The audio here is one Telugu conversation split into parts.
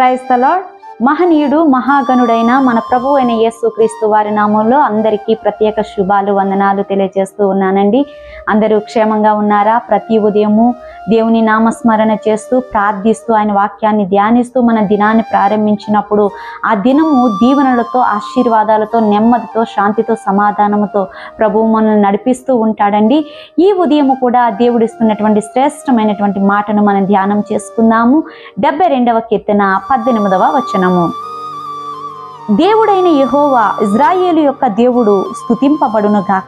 క్రైస్తలాడ్ మహనీయుడు మహాగణుడైన మన ప్రభు అయిన యేసుక్రీస్తు వారి నామంలో అందరికీ ప్రత్యేక శుభాలు వందనాలు తెలియజేస్తూ ఉన్నానండి అందరూ క్షేమంగా ఉన్నారా ప్రతి ఉదయము దేవుని నామస్మరణ చేస్తూ ప్రార్థిస్తూ ఆయన వాక్యాన్ని ధ్యానిస్తూ మన దినాన్ని ప్రారంభించినప్పుడు ఆ దినము దీవెనలతో ఆశీర్వాదాలతో నెమ్మదితో శాంతితో సమాధానముతో ప్రభువు మనల్ని నడిపిస్తూ ఉంటాడండి ఈ ఉదయము కూడా దేవుడిస్తున్నటువంటి శ్రేష్టమైనటువంటి మాటను మనం ధ్యానం చేసుకుందాము డెబ్బై రెండవ కీర్తన పద్దెనిమిదవ వచనము దేవుడైన యెహోవా ఇజ్రాయేలు యొక్క దేవుడు స్తుతింపబడును గాక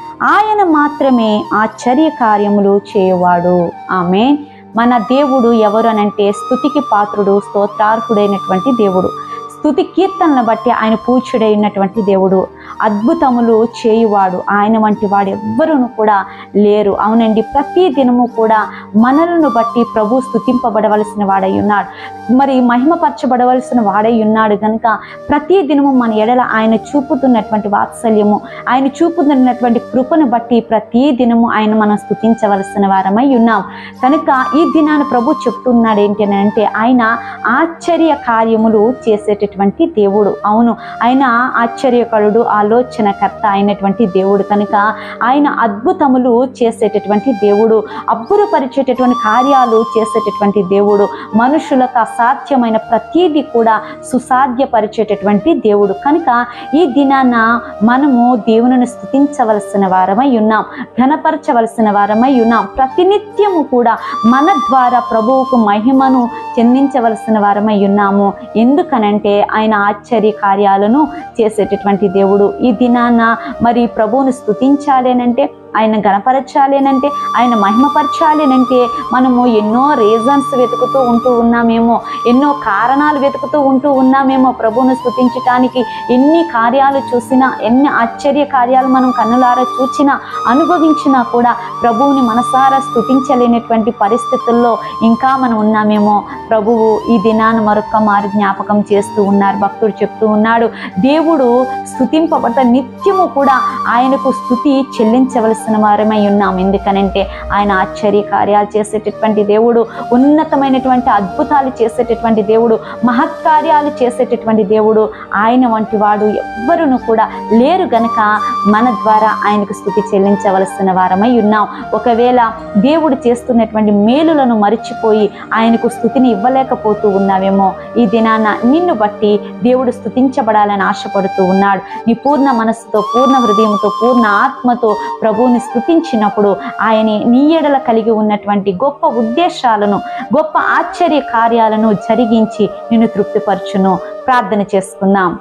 ఆయన మాత్రమే ఆశ్చర్య కార్యములు చేయవాడు ఆమె మన దేవుడు ఎవరు అనంటే స్తుతికి పాత్రుడు స్తోత్రార్హుడైనటువంటి దేవుడు స్తుతి కీర్తనలను బట్టి ఆయన పూచుడైనటువంటి దేవుడు అద్భుతములు చేయువాడు ఆయన వంటి వాడు ఎవ్వరును కూడా లేరు అవునండి ప్రతి దినము కూడా మనలను బట్టి ప్రభు స్తుతింపబడవలసిన వాడై ఉన్నాడు మరి మహిమపరచబడవలసిన వాడై ఉన్నాడు కనుక ప్రతి దినము మన ఎడల ఆయన చూపుతున్నటువంటి వాత్సల్యము ఆయన చూపుతున్నటువంటి కృపను బట్టి ప్రతి దినము ఆయన మనం స్తుతించవలసిన వారమై ఉన్నాం కనుక ఈ దినాన్ని ప్రభు చెప్తున్నాడు ఏంటి అని అంటే ఆయన ఆశ్చర్య కార్యములు చేసేటటువంటి దేవుడు అవును ఆయన ఆశ్చర్యకరుడు ఆలోచనకర్త అయినటువంటి దేవుడు కనుక ఆయన అద్భుతములు చేసేటటువంటి దేవుడు అబ్బురపరిచేటటువంటి కార్యాలు చేసేటటువంటి దేవుడు మనుషులకు అసాధ్యమైన ప్రతీది కూడా సుసాధ్యపరిచేటటువంటి దేవుడు కనుక ఈ దినాన మనము దేవుని స్థుతించవలసిన వారమై ఉన్నాం ఘనపరచవలసిన వారమై ఉన్నాం ప్రతినిత్యము కూడా మన ద్వారా ప్రభువుకు మహిమను చెందించవలసిన వారమై ఉన్నాము ఎందుకనంటే ఆయన ఆశ్చర్య కార్యాలను చేసేటటువంటి దేవుడు ఈ దినాన మరి ప్రభువును స్థుతించాలేనంటే ఆయన గణపరచాలేనంటే ఆయన మహిమపరచాలేనంటే మనము ఎన్నో రీజన్స్ వెతుకుతూ ఉంటూ ఉన్నామేమో ఎన్నో కారణాలు వెతుకుతూ ఉంటూ ఉన్నామేమో ప్రభువును స్థుతించటానికి ఎన్ని కార్యాలు చూసినా ఎన్ని ఆశ్చర్య కార్యాలు మనం కన్నులారా చూచినా అనుభవించినా కూడా ప్రభువుని మనసారా స్థుతించలేనటువంటి పరిస్థితుల్లో ఇంకా మనం ఉన్నామేమో ప్రభువు ఈ దినాన్ని మరొక మారు జ్ఞాపకం చేస్తూ ఉన్నారు భక్తుడు చెప్తూ ఉన్నాడు దేవుడు స్థుతింపబడ్డ నిత్యము కూడా ఆయనకు స్థుతి చెల్లించవలసిన వారమై ఉన్నాం ఎందుకనంటే ఆయన ఆశ్చర్య కార్యాలు చేసేటటువంటి దేవుడు ఉన్నతమైనటువంటి అద్భుతాలు చేసేటటువంటి దేవుడు మహత్కార్యాలు చేసేటటువంటి దేవుడు ఆయన వంటి వాడు ఎవ్వరును కూడా లేరు గనక మన ద్వారా ఆయనకు స్థుతి చెల్లించవలసిన వారమై ఉన్నాం ఒకవేళ దేవుడు చేస్తున్నటువంటి మేలులను మరిచిపోయి ఆయనకు స్థుతిని ఇవ్వలేకపోతూ ఉన్నావేమో ఈ దినాన నిన్ను బట్టి దేవుడు స్థుతించబడాలని ఆశపడుతూ ఉన్నాడు నీ పూర్ణ మనస్సుతో పూర్ణ హృదయంతో పూర్ణ ఆత్మతో ప్రభువుని స్థుతించినప్పుడు ఆయన నీ ఎడల కలిగి ఉన్నటువంటి గొప్ప ఉద్దేశాలను గొప్ప ఆశ్చర్య కార్యాలను జరిగించి నిన్ను తృప్తిపరచును ప్రార్థన చేసుకుందాం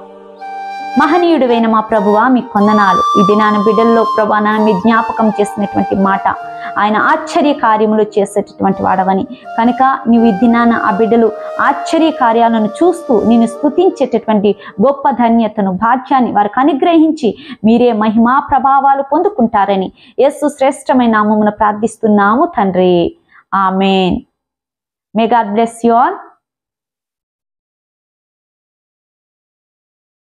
మహనీయుడువైన మా ప్రభువా మీ కొందనాలు ఈ దినాన బిడ్డల్లో ప్రభా నాన్న మీ జ్ఞాపకం చేసినటువంటి మాట ఆయన ఆశ్చర్య కార్యములు చేసేటటువంటి వాడవని కనుక నీవు ఈ దినాన ఆ బిడ్డలు ఆశ్చర్య కార్యాలను చూస్తూ నేను స్థుతించేటటువంటి గొప్ప ధన్యతను భాగ్యాన్ని వారికి అనుగ్రహించి మీరే మహిమా ప్రభావాలు పొందుకుంటారని యేసు శ్రేష్టమైన నామమున ప్రార్థిస్తున్నాము తండ్రి amen may God bless you all